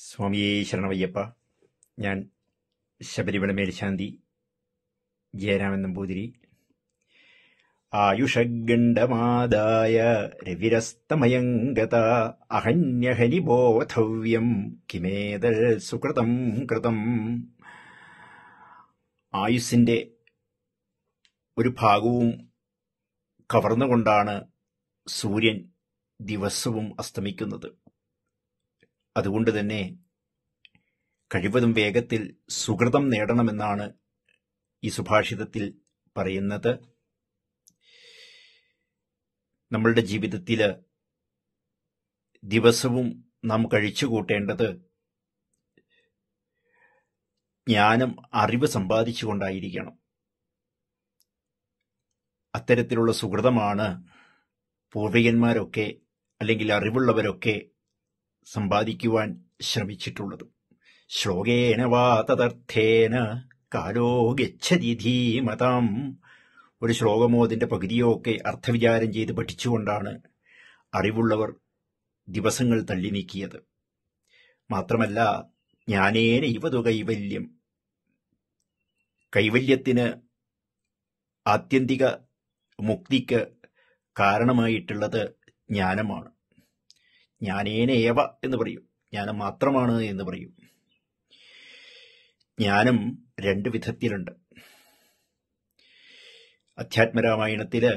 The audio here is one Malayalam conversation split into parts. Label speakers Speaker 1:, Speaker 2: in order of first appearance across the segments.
Speaker 1: സ്വാമിയേ ശരണമയ്യപ്പ ഞാൻ ശബരിമല മേൽശാന്തി ജയരാമൻ നമ്പൂതിരി ആയുഷഗണ്ഡമാദായ രവിരസ്തമയംഗത അഹന്യഹനിബോധവ്യം കിമേതൽ സുകൃതം കൃതം ആയുസ്സിന്റെ ഒരു ഭാഗവും കവർന്നുകൊണ്ടാണ് സൂര്യൻ ദിവസവും അസ്തമിക്കുന്നത് അതുകൊണ്ട് തന്നെ കഴിവതും വേഗത്തിൽ സുഹൃതം നേടണമെന്നാണ് ഈ സുഭാഷിതത്തിൽ പറയുന്നത് നമ്മളുടെ ജീവിതത്തിൽ ദിവസവും നാം കഴിച്ചുകൂട്ടേണ്ടത് ജ്ഞാനം അറിവ് സമ്പാദിച്ചുകൊണ്ടായിരിക്കണം അത്തരത്തിലുള്ള സുഹൃതമാണ് പൂർവികന്മാരൊക്കെ അല്ലെങ്കിൽ അറിവുള്ളവരൊക്കെ സമ്പാദിക്കുവാൻ ശ്രമിച്ചിട്ടുള്ളത് ശ്ലോകേന വാ തദർത്ഥേന കാലോ ഗച്ഛതി ധീമതാം ഒരു ശ്ലോകമോ അതിന്റെ പകുതിയോ ഒക്കെ അർത്ഥവിചാരം ചെയ്ത് പഠിച്ചുകൊണ്ടാണ് അറിവുള്ളവർ ദിവസങ്ങൾ തള്ളി നീക്കിയത് മാത്രമല്ല ജ്ഞാനേന ഇവതു കൈവല്യം കൈവല്യത്തിന് ആത്യന്തിക മുക്തിക്ക് കാരണമായിട്ടുള്ളത് ജ്ഞാനമാണ് ജ്ഞാനേന ഏവ എന്ന് പറയും ജ്ഞാനം മാത്രമാണ് എന്ന് പറയും ജ്ഞാനം രണ്ട് വിധത്തിലുണ്ട് അധ്യാത്മരാമായണത്തില്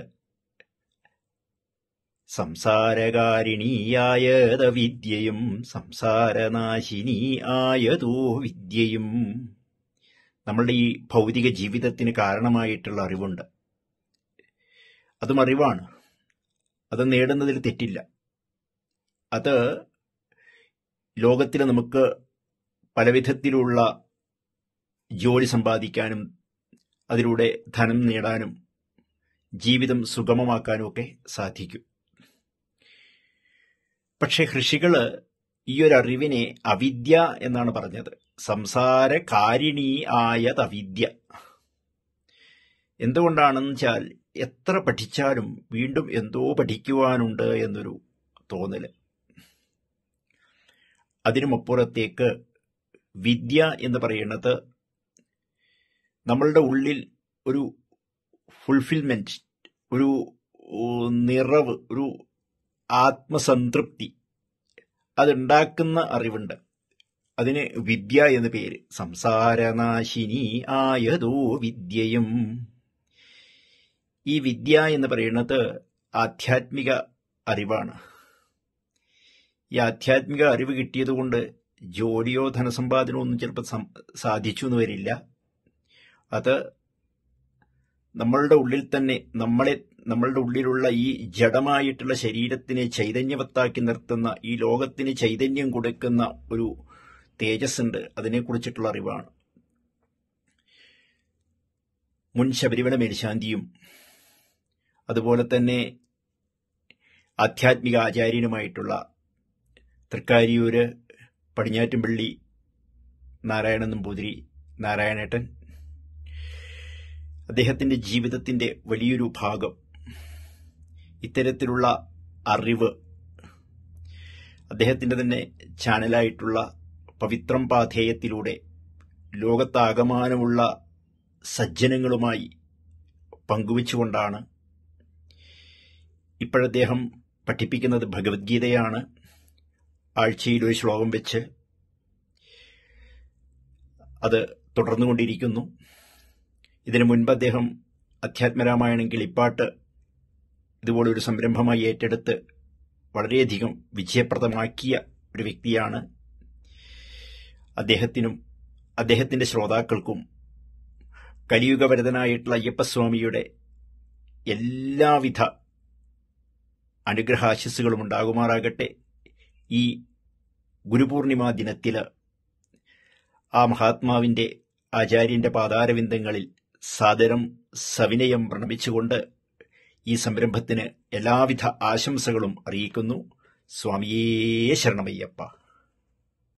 Speaker 1: സംസാരകാരിണീയായത വിദ്യയും സംസാരനാശിനി ആയതോ വിദ്യയും നമ്മളുടെ ഈ ഭൗതിക ജീവിതത്തിന് കാരണമായിട്ടുള്ള അറിവുണ്ട് അതും അറിവാണ് അത് നേടുന്നതിൽ തെറ്റില്ല അത് ലോകത്തിൽ നമുക്ക് പലവിധത്തിലുള്ള ജോലി സമ്പാദിക്കാനും അതിലൂടെ ധനം നേടാനും ജീവിതം സുഗമമാക്കാനും ഒക്കെ സാധിക്കും പക്ഷെ ഋഷികള് ഈ ഒരു അറിവിനെ അവിദ്യ എന്നാണ് പറഞ്ഞത് സംസാരകാരിണി ആയത് അവിദ്യ എന്തുകൊണ്ടാണെന്ന് വെച്ചാൽ എത്ര പഠിച്ചാലും വീണ്ടും എന്തോ പഠിക്കുവാനുണ്ട് എന്നൊരു തോന്നല് അതിനുമപ്പുറത്തേക്ക് വിദ്യ എന്ന് പറയുന്നത് നമ്മളുടെ ഉള്ളിൽ ഒരു ഫുൾഫിൽമെന്റ് ഒരു നിറവ് ഒരു ആത്മസംതൃപ്തി അതുണ്ടാക്കുന്ന അറിവുണ്ട് അതിന് വിദ്യ എന്ന് പേര് സംസാരനാശിനി ആയതോ വിദ്യയും ഈ വിദ്യ എന്ന് പറയുന്നത് ആധ്യാത്മിക അറിവാണ് ഈ ആധ്യാത്മിക അറിവ് കിട്ടിയതുകൊണ്ട് ജോലിയോ ധനസമ്പാദനമോ ഒന്നും ചിലപ്പോൾ സാധിച്ചു എന്ന് വരില്ല അത് നമ്മളുടെ ഉള്ളിൽ തന്നെ നമ്മളെ നമ്മളുടെ ഉള്ളിലുള്ള ഈ ജഡമായിട്ടുള്ള ശരീരത്തിനെ ചൈതന്യവത്താക്കി നിർത്തുന്ന ഈ ലോകത്തിന് ചൈതന്യം കൊടുക്കുന്ന ഒരു തേജസ് ഉണ്ട് അതിനെക്കുറിച്ചിട്ടുള്ള അറിവാണ് മുൻ ശബരിമല മേൽശാന്തിയും അതുപോലെ തന്നെ ആധ്യാത്മിക ആചാര്യനുമായിട്ടുള്ള തൃക്കാരിയൂര് പടിഞ്ഞാറ്റുംപള്ളി നാരായണ നമ്പൂതിരി നാരായണേട്ടൻ അദ്ദേഹത്തിന്റെ ജീവിതത്തിന്റെ വലിയൊരു ഭാഗം ഇത്തരത്തിലുള്ള അറിവ് അദ്ദേഹത്തിന്റെ തന്നെ ചാനലായിട്ടുള്ള പവിത്രം പാധേയത്തിലൂടെ ലോകത്താകമാനമുള്ള സജ്ജനങ്ങളുമായി പങ്കുവച്ചുകൊണ്ടാണ് ഇപ്പോഴദ്ദേഹം പഠിപ്പിക്കുന്നത് ഭഗവത്ഗീതയാണ് ആഴ്ചയിൽ ഒരു ശ്ലോകം വെച്ച് അത് തുടർന്നുകൊണ്ടിരിക്കുന്നു ഇതിനു മുൻപ് അദ്ദേഹം അധ്യാത്മരാമായണം കിളിപ്പാട്ട് ഇതുപോലൊരു സംരംഭമായി ഏറ്റെടുത്ത് വളരെയധികം വിജയപ്രദമാക്കിയ ഒരു വ്യക്തിയാണ് അദ്ദേഹത്തിനും അദ്ദേഹത്തിന്റെ ശ്രോതാക്കൾക്കും കലിയുഗവരതനായിട്ടുള്ള അയ്യപ്പസ്വാമിയുടെ എല്ലാവിധ അനുഗ്രഹാശിസ്സുകളും ഉണ്ടാകുമാറാകട്ടെ ഈ ഗുരുപൂർണിമ ദിനത്തില് ആ മഹാത്മാവിന്റെ ആചാര്യന്റെ പാതാരവിന്ദങ്ങളിൽ സാദരം സവിനയം പ്രണമിച്ചുകൊണ്ട് ഈ സംരംഭത്തിന് എല്ലാവിധ ആശംസകളും അറിയിക്കുന്നു സ്വാമിയേ ശരണമയ്യപ്പ